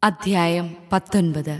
അധ്യായം പത്തൊൻപത്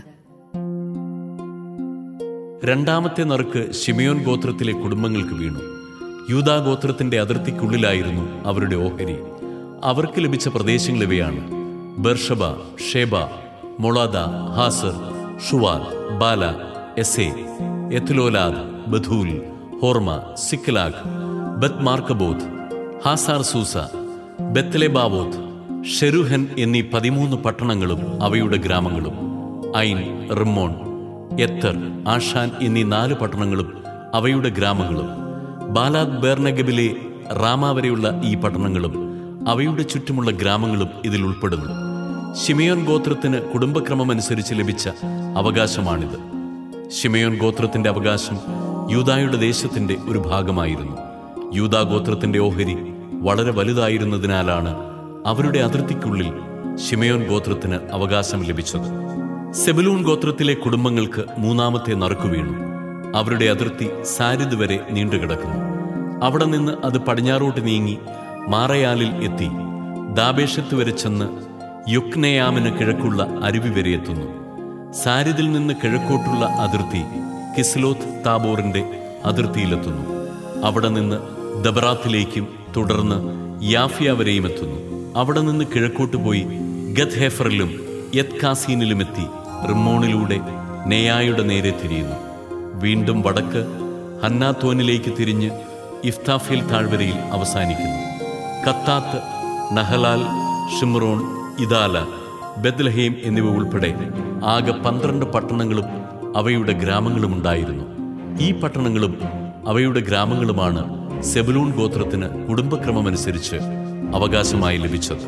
രണ്ടാമത്തെ നറുക്ക് ശിമയോൻ ഗോത്രത്തിലെ കുടുംബങ്ങൾക്ക് വീണു യൂദാ ഗോത്രത്തിന്റെ അതിർത്തിക്കുള്ളിലായിരുന്നു അവരുടെ ഓഹരി അവർക്ക് ലഭിച്ച പ്രദേശങ്ങൾ ഇവയാണ് Beersheba Sheba Moladah Hazar Shual Balah Ezem Eltolad Bethul Hormah Ziklag Beth Marcaboth Hazar Susah Beth Lebaoth Sharuhen എന്നീ പതിമൂന്ന് പട്ടണങ്ങളും അവയുടെ ഗ്രാമങ്ങളും ഐൻ റിമ്മോൺ എത്തർ ആഷാൻ എന്നീ നാല് പട്ടണങ്ങളും അവയുടെ ഗ്രാമങ്ങളും ബാലാദ് ബേർനഗബിലെ റാമ വരെയുള്ള ഈ പട്ടണങ്ങളും അവയുടെ ചുറ്റുമുള്ള ഗ്രാമങ്ങളും ഇതിൽ ഉൾപ്പെടുന്നു ഷിമയോൻ ഗോത്രത്തിന് കുടുംബക്രമമനുസരിച്ച് ലഭിച്ച അവകാശമാണിത് ഷിമയോൻ ഗോത്രത്തിന്റെ അവകാശം യൂദായുടെ ദേശത്തിന്റെ ഒരു ഭാഗമായിരുന്നു യൂദാ ഗോത്രത്തിന്റെ ഓഹരി വളരെ വലുതായിരുന്നതിനാലാണ് അവരുടെ അതിർത്തിക്കുള്ളിൽ ഷിമയോൻ ഗോത്രത്തിന് അവകാശം ലഭിച്ചത് സെബലൂൺ ഗോത്രത്തിലെ കുടുംബങ്ങൾക്ക് മൂന്നാമത്തെ നറുക്കു വീണു അവരുടെ അതിർത്തി സാരിദ് വരെ നീണ്ടുകിടക്കുന്നു അവിടെ നിന്ന് അത് പടിഞ്ഞാറോട്ട് നീങ്ങി മാറയാലിൽ എത്തി ദാബേഷത്ത് വരെ ചെന്ന് യുക്നയാമിന് കിഴക്കുള്ള അരുവി വരെ എത്തുന്നു സാരിദിൽ നിന്ന് കിഴക്കോട്ടുള്ള അതിർത്തി കിസ്ലോത്ത് താബോറിന്റെ അതിർത്തിയിലെത്തുന്നു അവിടെ നിന്ന് ദബറാത്തിലേക്കും തുടർന്ന് യാഫിയ വരെയും എത്തുന്നു അവിടെ നിന്ന് കിഴക്കോട്ട് പോയി ഗത് ഹേഫറിലും യത് കാസീനിലുമെത്തി റിമ്മോണിലൂടെ നെയായുടെ നേരെ തിരിയുന്നു വീണ്ടും വടക്ക് ഹന്നാത്തോനിലേക്ക് തിരിഞ്ഞ് ഇഫ്താഫിൽ താഴ്വരയിൽ അവസാനിക്കുന്നു കത്താത്ത് നഹലാൽ ഷിമ്രോൺ ഇദാല ബദ്ലഹേം എന്നിവ ഉൾപ്പെടെ ആകെ പന്ത്രണ്ട് പട്ടണങ്ങളും അവയുടെ ഗ്രാമങ്ങളും ഉണ്ടായിരുന്നു ഈ പട്ടണങ്ങളും അവയുടെ ഗ്രാമങ്ങളുമാണ് സെബലൂൺ ഗോത്രത്തിന് കുടുംബക്രമമനുസരിച്ച് അവകാശമായി ലഭിച്ചത്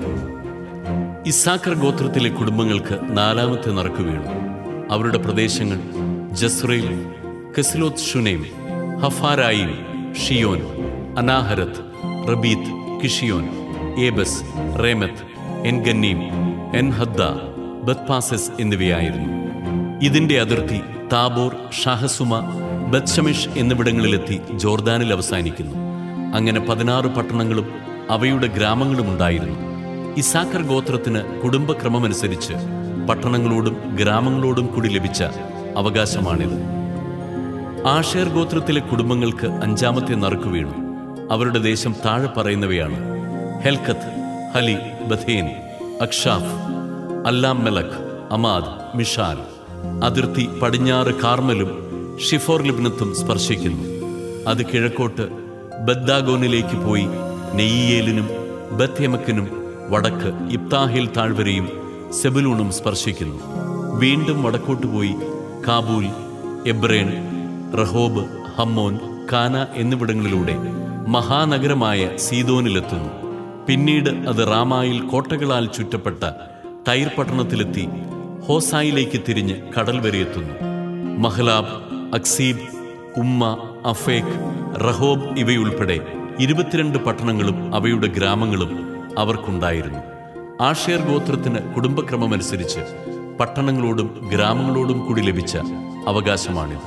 ഇസാക്കർ ഗോത്രത്തിലെ കുടുംബങ്ങൾക്ക് നാലാമത്തെ നറുക്ക് വീണു അവരുടെ പ്രദേശങ്ങൾ ജസ്രേൽ കെസ്ലോത്ത് ഷുനേം ഹഫാരായിം ഷിയോൻ അനാഹരത്ത് റബീത്ത് കിഷിയോൻ ഏബസ് റേമത്ത് എൻഗന്നീം എൻഹദ്ദ ബത്പാസസ് എന്നിവയായിരുന്നു ഇതിന്റെ അതിർത്തി താബോർ ഷാഹസുമ ബത്ഷമിഷ് എന്നിവിടങ്ങളിലെത്തി ജോർദാനിൽ അവസാനിക്കുന്നു അങ്ങനെ പതിനാറ് പട്ടണങ്ങളും അവയുടെ ഗ്രാമങ്ങളും ഉണ്ടായിരുന്നു ഇസാക്കർ ഗോത്രത്തിന് കുടുംബക്രമമനുസരിച്ച് പട്ടണങ്ങളോടും ഗ്രാമങ്ങളോടും കൂടി ലഭിച്ച അവകാശമാണിത് ആഷേർ ഗോത്രത്തിലെ കുടുംബങ്ങൾക്ക് അഞ്ചാമത്തെ നറുക്ക് വീണു അവരുടെ ദേശം താഴെ പറയുന്നവയാണ് ഹെൽക്കത്ത് ഹലി ബഥേൻ അക്ഷാഫ് അല്ലാം മെലക് അമാദ് മിഷാൽ അതിർത്തി പടിഞ്ഞാറ് കാർമലും ഷിഫോർ ലിബ്നത്തും സ്പർശിക്കുന്നു അത് കിഴക്കോട്ട് ബദ്ദാഗോനിലേക്ക് പോയി നെയ്യേലിനും ബത്തേമക്കിനും വടക്ക് ഇബ്താഹിൽ താഴ്വരയും സെബുലൂണും സ്പർശിക്കുന്നു വീണ്ടും വടക്കോട്ട് പോയി കാബൂൽ എബ്രേൻ റഹോബ് ഹമ്മോൻ കാന എന്നിവിടങ്ങളിലൂടെ മഹാനഗരമായ സീതോനിലെത്തുന്നു പിന്നീട് അത് റാമായിൽ കോട്ടകളാൽ ചുറ്റപ്പെട്ട ടൈർ പട്ടണത്തിലെത്തി ഹോസായിലേക്ക് തിരിഞ്ഞ് കടൽ വരെ എത്തുന്നു മഹ്ലാബ് അക്സീബ് ഉമ്മ അഫേഖ് റഹോബ് ഇവയുൾപ്പെടെ ഇരുപത്തിരണ്ട് പട്ടണങ്ങളും അവയുടെ ഗ്രാമങ്ങളും അവർക്കുണ്ടായിരുന്നു ആഷേർ ഗോത്രത്തിന് കുടുംബക്രമമനുസരിച്ച് പട്ടണങ്ങളോടും ഗ്രാമങ്ങളോടും കൂടി ലഭിച്ച അവകാശമാണിത്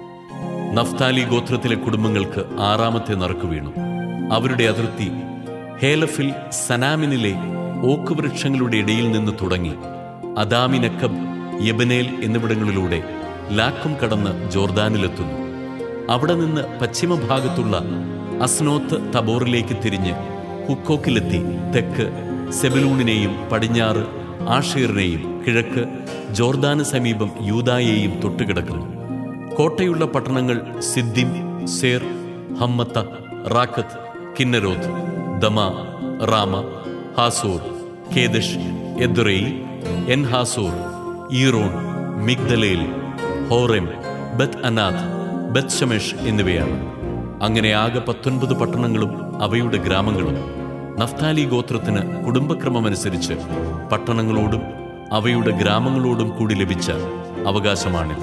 നഫ്താലി ഗോത്രത്തിലെ കുടുംബങ്ങൾക്ക് ആറാമത്തെ നറുക്ക് വീണു അവരുടെ അതിർത്തി ഹേലഫിൽ സനാമിനിലെ ഓക്ക് വൃക്ഷങ്ങളുടെ ഇടയിൽ നിന്ന് തുടങ്ങി അദാമിനക്കബ് യബനേൽ എന്നിവിടങ്ങളിലൂടെ ലാക്കും കടന്ന് ജോർദാനിലെത്തുന്നു അവിടെ നിന്ന് പശ്ചിമഭാഗത്തുള്ള അസ്നോത്ത് തബോറിലേക്ക് തിരിഞ്ഞ് ഹുക്കോക്കിലെത്തി തെക്ക് സെബലൂണിനെയും പടിഞ്ഞാറ് ആഷീറിനെയും കിഴക്ക് ജോർദാന് സമീപം യൂതായെയും തൊട്ടുകിടക്കുന്നു കോട്ടയുള്ള പട്ടണങ്ങൾ Ziddim Zer Hammath Rakkath Chinnereth Adamah Ramah Hazor Kedesh Edrei En Hazor Iron Migdalel Horem Beth Anath Beth Shemesh എന്നിവയാണ് അങ്ങനെ ആകെ പത്തൊൻപത് പട്ടണങ്ങളും അവയുടെ ഗ്രാമങ്ങളും നഫ്താലി ഗോത്രത്തിന് കുടുംബക്രമമനുസരിച്ച് പട്ടണങ്ങളോടും അവയുടെ ഗ്രാമങ്ങളോടും കൂടി ലഭിച്ച അവകാശമാണിത്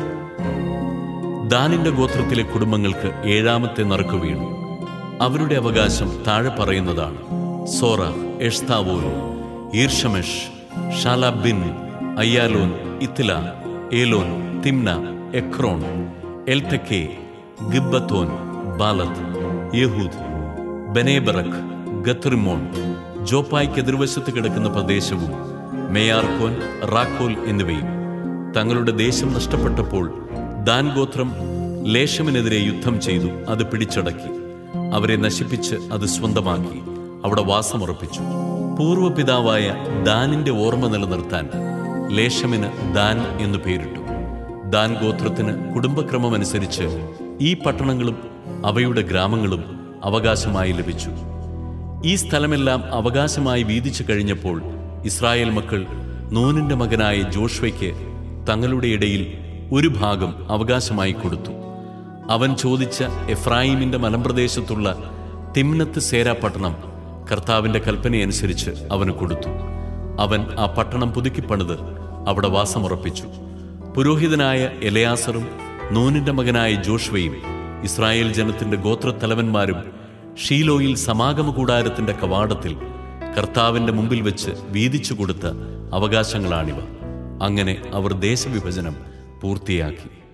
ദാനിന്റെ ഗോത്രത്തിലെ കുടുംബങ്ങൾക്ക് ഏഴാമത്തെ നറുക്ക് വീണു അവരുടെ അവകാശം താഴെ പറയുന്നതാണ് സോറ എഷ്താവോൽ ഈർഷമെഷ് ഷാലാബിൻ അയ്യാലോൻ ഇത്തില ഏലോൻ തിംന എക്രോൺ എൽത്തക്കെ ഗിബ്ബത്തോൻ ബാലത്ത് യഹൂദ് ബനേബറക് ഗത്രിമോൺ ജോപ്പായ്ക്ക് എതിർവശത്ത് കിടക്കുന്ന പ്രദേശവും മേയാർക്കോൻ റാക്കോൽ എന്നിവയും തങ്ങളുടെ ദേശം നഷ്ടപ്പെട്ടപ്പോൾ ദാൻ ഗോത്രം ലേശമിനെതിരെ യുദ്ധം ചെയ്തു അത് പിടിച്ചടക്കി അവരെ നശിപ്പിച്ച് അത് സ്വന്തമാക്കി അവിടെ വാസമുറപ്പിച്ചു പൂർവ്വപിതാവായ ദാനിന്റെ ഓർമ്മ നിലനിർത്താൻ ലേശമിന് ദാൻ എന്നു പേരിട്ടു ദാൻ ഗോത്രത്തിന് കുടുംബക്രമമനുസരിച്ച് ഈ പട്ടണങ്ങളും അവയുടെ ഗ്രാമങ്ങളും അവകാശമായി ലഭിച്ചു ഈ സ്ഥലമെല്ലാം അവകാശമായി വീതിച്ചു കഴിഞ്ഞപ്പോൾ ഇസ്രായേൽ മക്കൾ നൂനിന്റെ മകനായ ജോഷ്വയ്ക്ക് തങ്ങളുടെ ഇടയിൽ ഒരു ഭാഗം അവകാശമായി കൊടുത്തു അവൻ ചോദിച്ച എഫ്രായിമിന്റെ മലമ്പ്രദേശത്തുള്ള തിമ്നത്ത് സേര പട്ടണം കർത്താവിന്റെ കൽപ്പനയനുസരിച്ച് അവന് കൊടുത്തു അവൻ ആ പട്ടണം പുതുക്കിപ്പണിത് അവിടെ വാസമുറപ്പിച്ചു പുരോഹിതനായ എലയാസറും നൂനിന്റെ മകനായ ജോഷ്വയും ഇസ്രായേൽ ജനത്തിന്റെ ഗോത്രത്തലവന്മാരും ഷീലോയിൽ സമാഗമ കൂടാരത്തിന്റെ കവാടത്തിൽ കർത്താവിന്റെ മുമ്പിൽ വെച്ച് വീതിച്ചു കൊടുത്ത അവകാശങ്ങളാണിവ അങ്ങനെ അവർ ദേശവിഭജനം പൂർത്തിയാക്കി